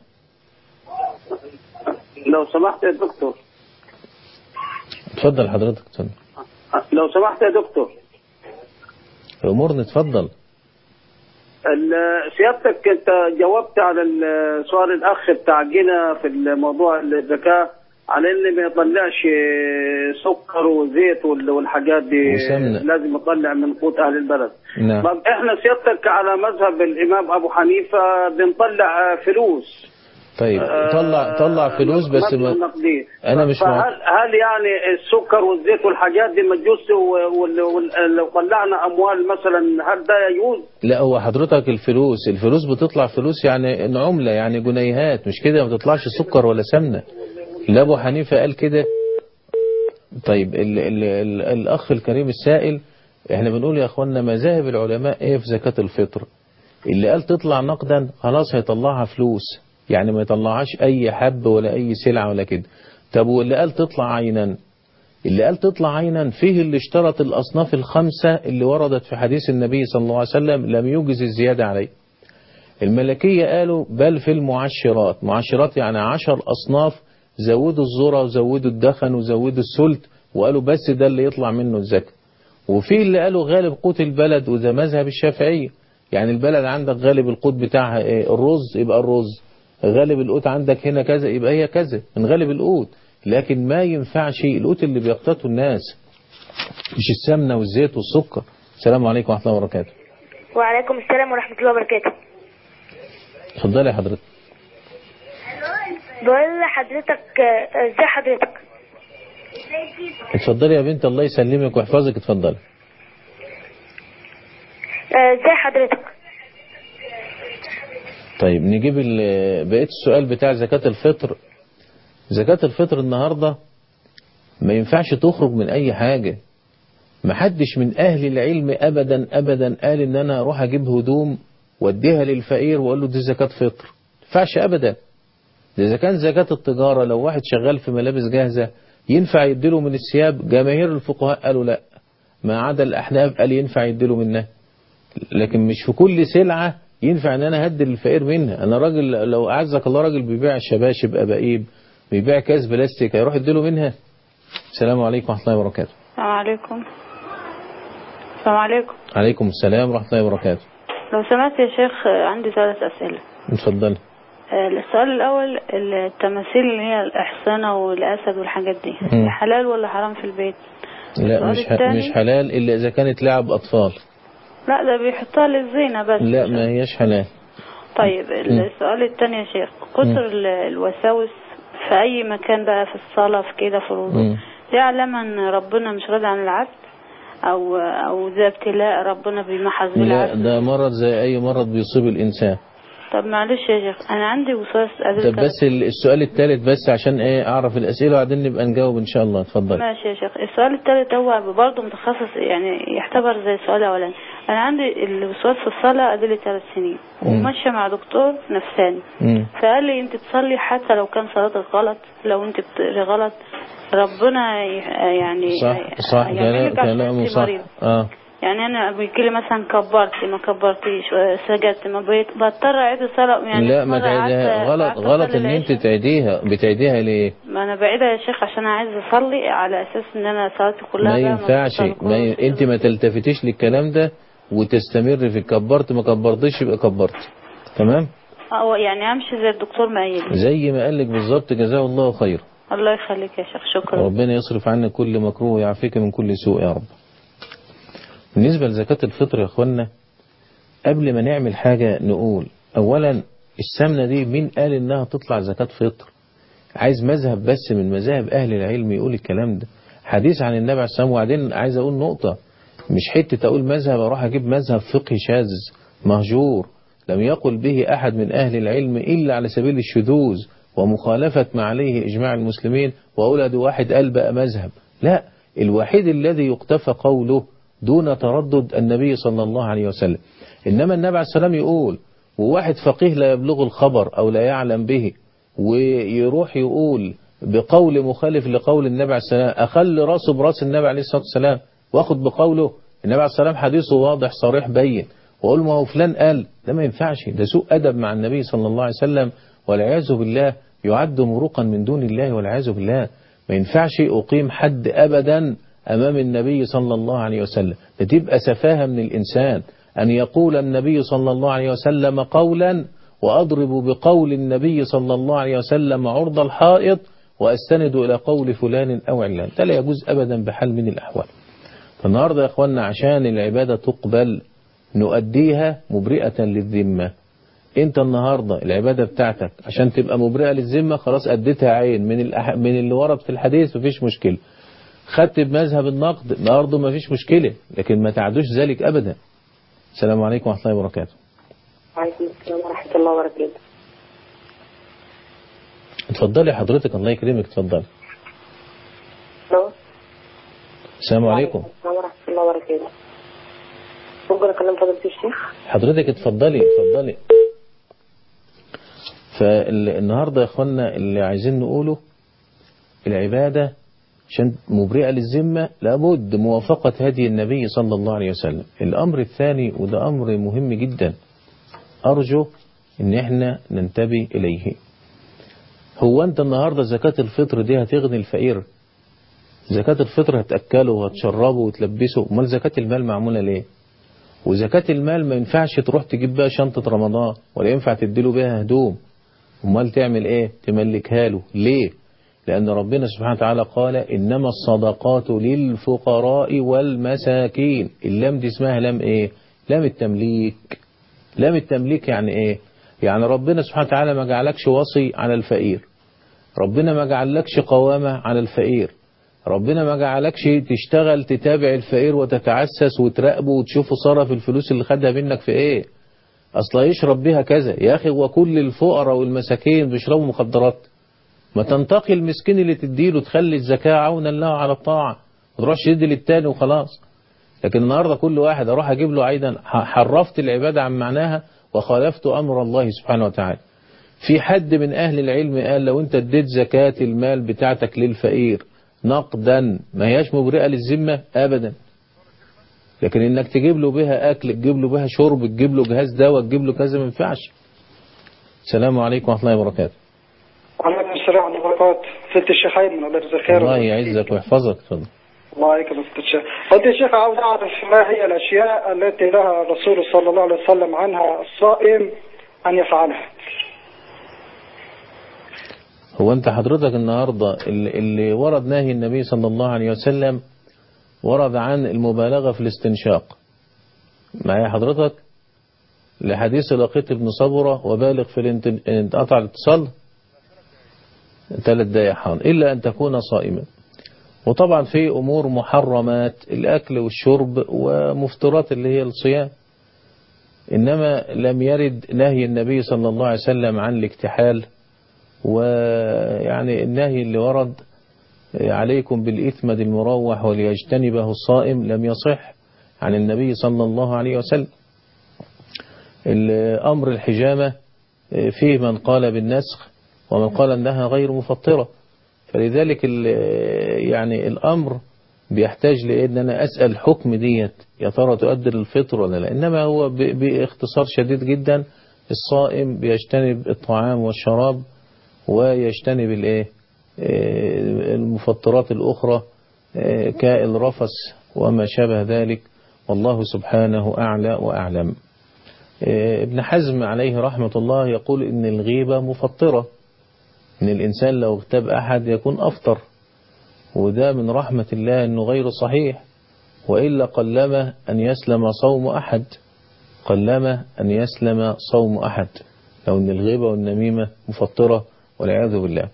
لو سمحت يا دكتور اتفضل حضرتك اتفضل لو سمحت يا دكتور أمورنا اتفضل ال- سيادتك انت جاوبت على ال- سؤال الاخ بتاع جينا في الموضوع الزكاه على ان ما يطلعش سكر وزيت وال- والحاجات دي وسمنة. لازم يطلع من قوت اهل البلد نعم طب احنا سيادتك على مذهب الامام ابو حنيفه بنطلع فلوس طيب آه، طلع طلع فلوس بس مبلغ ما نقدي أنا مش مع- فهل هل يعني السكر والزيت والحاجات دي ما تجوز و- وال- وال- لو طلعنا اموال مثلا هل ده يجوز؟ لا هو حضرتك الفلوس الفلوس بتطلع فلوس يعني إن عملة يعني جنيهات مش كده ما بتطلعش سكر ولا سمنة لا أبو حنيفة قال كده طيب ال ال ال الأخ الكريم السائل احنا بنقول يا أخوانا مذاهب العلماء ايه في زكاة الفطر اللي قال تطلع نقدا خلاص هيطلعها فلوس يعني ما يطلعهاش أي حب ولا أي سلعة ولا كده طب واللي قال تطلع عينا اللي قال تطلع عينا فيه اللي اشترط الأصناف الخمسة اللي وردت في حديث النبي صلى الله عليه وسلم لم يوجز الزيادة عليه الملكية قالوا بل في المعشرات معشرات يعني عشر أصناف زودوا الذرة وزودوا الدخن وزودوا السلت وقالوا بس ده اللي يطلع منه الزكاة وفي اللي قالوا غالب قوت البلد وده مذهب الشافعية يعني البلد عندك غالب القوت بتاعها ايه الرز يبقى الرز غالب القوت عندك هنا كذا يبقى هي كذا من غالب القوت لكن ما ينفعش القوت اللي بيقتاته الناس مش السمنة والزيت والسكر السلام عليكم ورحمة الله وبركاته وعليكم السلام ورحمة الله وبركاته اتفضلي يا حضرتك بقول لحضرتك آه، ازاي حضرتك اتفضلي يا بنت الله يسلمك ويحفظك اتفضلي آه، ازاي حضرتك طيب نجيب ال- بقية السؤال بتاع زكاة الفطر زكاة الفطر النهاردة ما ينفعش تخرج من أي حاجة ما حدش من أهل العلم أبدا أبدا قال إن أنا أروح أجيب هدوم واديها للفقير وأقول له دي زكاة فطر ما ينفعش أبدا ده إذا كان زكاة التجارة لو واحد شغال في ملابس جاهزة ينفع يديله من الثياب جماهير الفقهاء قالوا لا ما عدا الأحناف قال ينفع يديله منها لكن مش في كل سلعة ينفع ان انا هدي للفقير منها انا راجل لو اعزك الله راجل بيبيع شباشب ابائيب بيبيع كاس بلاستيك هيروح يديله منها السلام عليكم ورحمة الله وبركاته السلام عليكم السلام عليكم عليكم السلام ورحمة الله وبركاته لو سمحت يا شيخ آه، عندي ثلاث أسئلة اتفضل آه، السؤال الأول التماثيل اللي هي الأحصنة والأسد والحاجات دي مم. حلال ولا حرام في البيت؟ لا السؤال مش ح... الثاني؟ مش حلال الا اذا كانت لعب اطفال لا ده بيحطها للزينة بس لا ما هياش حلال طيب السؤال الثاني يا شيخ كثر ال- الوساوس في أي مكان بقى في الصلاة في كده في الوضوء مم. دي علامة إن ربنا مش راضي عن العبد أو أو ده ابتلاء ربنا بيمحص بيه لا العبد ده مرض زي اي مرض بيصيب الانسان طب معلش يا شيخ أنا عندي وسواس قبل طب بس ال- السؤال الثالث بس عشان ايه اعرف الاسئله وبعدين نبقى نجاوب ان شاء الله اتفضل ماشي يا شيخ السؤال الثالث هو برضه متخصص يعني يعتبر زي السؤال الاولاني انا عندي الوسواس في الصلاه ادي ثلاث سنين وماشيه مع دكتور نفساني مم. فقال لي انت تصلي حتى لو كان صلاتك غلط لو انت بتقري غلط ربنا ي- يعني صح صح يعمل كلام لك عشان كلامه انت صح مريض. اه يعني انا بيجي لي مثلا كبرتي ما كبرتيش آه، سجدت ما بقيت بضطر اعيد الصلاه يعني لا ما مرة قعدت- تعيدها غلط قعدت غلط أصلي ان انت العشاء. تعيديها بتعيديها ليه ما انا بعيدة يا شيخ عشان عايز اصلي على اساس ان انا صلاتي كلها ما بقى ينفعش مبسوطة ما ي... بالقرآن. انت ما تلتفتيش للكلام ده وتستمر في كبرت ما كبرتش يبقى كبرت تمام اه يعني امشي زي الدكتور ما قايل لي. زي ما قال لك بالظبط جزاه الله خير الله يخليك يا شيخ شكرا ربنا يصرف عنا كل مكروه ويعافيك من كل سوء يا رب بالنسبة لزكاة الفطر يا اخوانا قبل ما نعمل حاجة نقول اولا السمنة دي مين قال انها تطلع زكاة فطر عايز مذهب بس من مذاهب اهل العلم يقول الكلام ده حديث عن النبي عليه الصلاة والسلام وبعدين عايز اقول نقطة مش حتة اقول مذهب اروح اجيب مذهب فقهي شاذ مهجور لم يقل به احد من اهل العلم الا على سبيل الشذوذ ومخالفة ما عليه اجماع المسلمين واقول ادي واحد قال بقى مذهب لا الوحيد الذي يقتفى قوله دون تردد النبي صلى الله عليه وسلم انما النبي عليه السلام يقول وواحد فقيه لا يبلغ الخبر او لا يعلم به ويروح يقول بقول مخالف لقول النبي عليه السلام أخل راسه براس النبي عليه الصلاة والسلام واخد بقوله النبي عليه السلام حديثه واضح صريح بين وأقول ما هو فلان قال ده ما ينفعش ده سوء أدب مع النبي صلى الله عليه وسلم والعياذ بالله يعد مروقا من دون الله والعياذ بالله ما ينفعش أقيم حد أبدا أمام النبي صلى الله عليه وسلم ده تبقى سفاهة من الإنسان أن يقول النبي صلى الله عليه وسلم قولا وأضرب بقول النبي صلى الله عليه وسلم عرض الحائط وأستند إلى قول فلان أو علان ده لا يجوز أبدا بحال من الأحوال فالنهاردة يا أخوانا عشان العبادة تقبل نؤديها مبرئة للذمة انت النهاردة العبادة بتاعتك عشان تبقى مبرئة للذمة خلاص اديتها عين من الأح... من اللي ورد في الحديث مفيش مشكلة خدت بمذهب النقد برضه مفيش مشكلة لكن ما تعدوش ذلك ابدا السلام عليكم ورحمة الله وبركاته وعليكم السلام ورحمة الله وبركاته اتفضلي حضرتك الله يكرمك اتفضلي الو السلام عليكم السلام ورحمة الله وبركاته ممكن أكلم فضيلة الشيخ؟ حضرتك اتفضلي اتفضلي فالنهاردة يا اخوانا اللي عايزين نقوله العبادة عشان مبرئة للذمة لابد موافقة هدي النبي صلى الله عليه وسلم الأمر الثاني وده أمر مهم جدا أرجو إن إحنا ننتبه إليه هو أنت النهاردة زكاة الفطر دي هتغني الفقير زكاة الفطر هتأكله وهتشربه وتلبسه أمال زكاة المال معمولة ليه وزكاة المال ما ينفعش تروح تجيب بها شنطة رمضان ولا ينفع تديله بها هدوم أمال تعمل إيه تملكها له ليه لأن ربنا سبحانه وتعالى قال إنما الصدقات للفقراء والمساكين اللام دي اسمها لام إيه لام التمليك لام التمليك يعني إيه يعني ربنا سبحانه وتعالى ما جعلكش وصي على الفقير ربنا ما جعلكش قوامة على الفقير ربنا ما جعلكش تشتغل تتابع الفقير وتتعسس وتراقبه وتشوفه صرف الفلوس اللي خدها منك في ايه اصلا يشرب بيها كذا يا اخي وكل الفقراء والمساكين بيشربوا مخدرات ما تنتقي المسكين اللي تديله تخلي الزكاة عونا له على الطاعة ما تروحش تدي للتاني وخلاص لكن النهاردة كل واحد اروح اجيب له عيدا حرفت العبادة عن معناها وخالفت امر الله سبحانه وتعالى في حد من اهل العلم قال لو انت اديت زكاة المال بتاعتك للفقير نقدا ما هياش مبرئة للذمة ابدا لكن انك تجيب له بها اكل تجيب له بها شرب تجيب له جهاز دواء تجيب له كذا ما ينفعش السلام عليكم ورحمة الله وبركاته وعليكم السلام ورحمة الله وبركاته ست الشيخ أيمن الله يجزاك خير الله يعزك ويحفظك اتفضل الله يكرمك ست الشيخ فضيلة الشيخ عاوز أعرف ما هي الأشياء التي نهى الرسول صلى الله عليه وسلم عنها الصائم أن يفعلها هو انت حضرتك النهاردة اللي, اللي ورد نهي النبي صلى الله عليه وسلم ورد عن المبالغة في الاستنشاق معايا حضرتك لحديث لقيت ابن صبرة وبالغ في الانت- انقطع الاتصال ثلاث دقايق حاضر إلا أن تكون صائما وطبعا في أمور محرمات الأكل والشرب ومفترات اللي هي الصيام إنما لم يرد نهي النبي صلى الله عليه وسلم عن الاكتحال ويعني النهي اللي ورد عليكم بالإثمد المروح وليجتنبه الصائم لم يصح عن النبي صلى الله عليه وسلم أمر الحجامة فيه من قال بالنسخ ومن قال أنها غير مفطرة فلذلك ال- يعني الأمر بيحتاج لأن أنا أسأل حكم ديت يا ترى تؤدي للفطر ولا لا إنما هو ب- باختصار شديد جدا الصائم بيجتنب الطعام والشراب ويجتنب الايه آه، المفطرات الأخرى آه، كالرفس وما شابه ذلك والله سبحانه أعلى وأعلم آه، ابن حزم عليه رحمة الله يقول إن الغيبة مفطرة إن الإنسان لو اغتاب أحد يكون أفطر وده من رحمة الله أنه غير صحيح وإلا قلما أن يسلم صوم أحد قلما أن يسلم صوم أحد لو أن الغيبة والنميمة مفطرة والعياذ بالله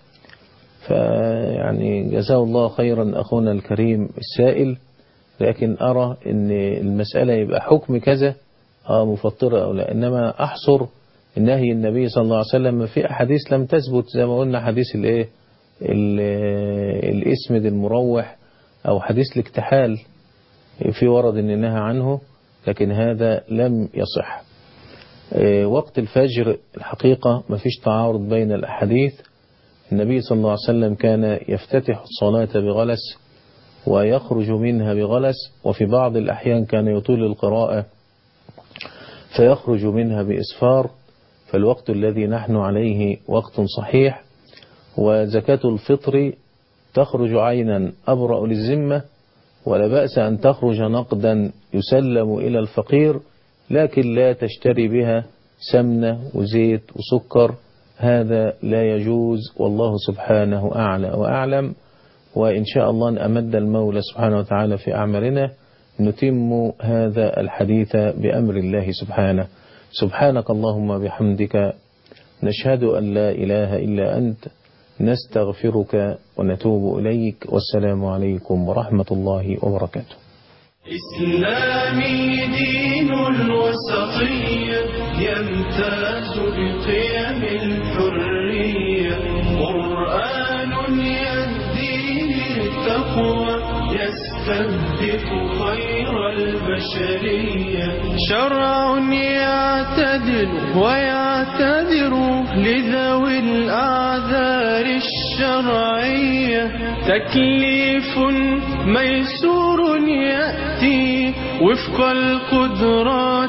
فيعني جزاه الله خيرا أخونا الكريم السائل لكن أرى أن المسألة يبقى حكم كذا آه مفطرة أو لا إنما أحصر النهي النبي صلى الله عليه وسلم في أحاديث لم تثبت زي ما قلنا حديث الإيه ال- الإسمد المروح أو حديث الاكتحال في ورد أن نهى عنه لكن هذا لم يصح آه، وقت الفجر الحقيقة ما فيش تعارض بين الأحاديث النبي صلى الله عليه وسلم كان يفتتح الصلاة بغلس ويخرج منها بغلس وفي بعض الأحيان كان يطول القراءة فيخرج منها بإسفار فالوقت الذي نحن عليه وقت صحيح وزكاة الفطر تخرج عينا أبرأ للذمة ولا بأس أن تخرج نقدا يسلم إلى الفقير لكن لا تشتري بها سمنة وزيت وسكر هذا لا يجوز والله سبحانه أعلى وأعلم وإن شاء الله أن أمد المولى سبحانه وتعالى في أعمالنا نتم هذا الحديث بأمر الله سبحانه سبحانك اللهم بحمدك نشهد أن لا إله إلا أنت نستغفرك ونتوب إليك والسلام عليكم ورحمة الله وبركاته إسلامي دين الوسطية يمتاز بقيم الحرية قرآن يهدي للتقوى يستهدف خير البشرية شرع يعتدل ويعتذر لذوي الأعذار الشرعية تكليف ميسور يأتي وفق القدرات